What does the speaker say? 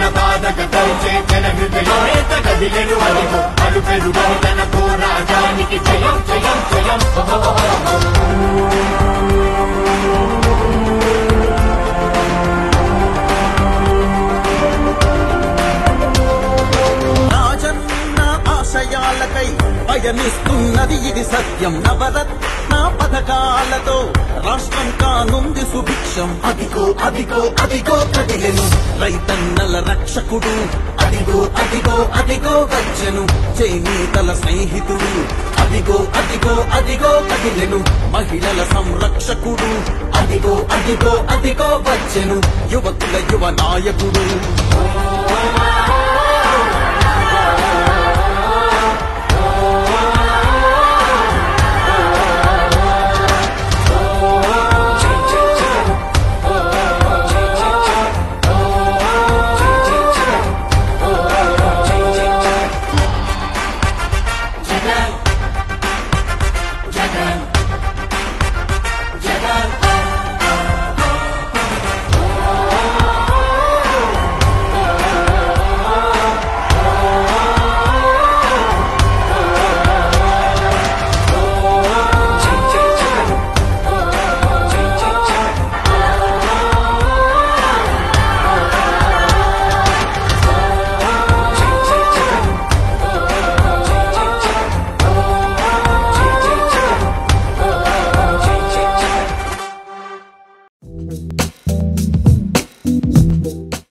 బాధక తరిచే జన హృదయమేత కదిలెను అదిగో అలు పెరుగని తన పోరాటానికి జయం జయం జయం రాజన్న ఆశయాలకై పయనిస్తున్నది ఇది సత్యం నవరత్న పథకాలతో రాష్ట్రం కానుంది సుభిక్షం అదిగో అదిగో అదిగో కదిలెను రైతన్నల రక్షకుడు అదిగో అదిగో అదిగో వచ్చెను చేనేతల స్నేహితుడు అదిగో అదిగో అదిగో కదిలెను మహిళల సంరక్షకుడు అదిగో అదిగో అదిగో వచ్చెను యువకుల యువ నాయకుడు ఆ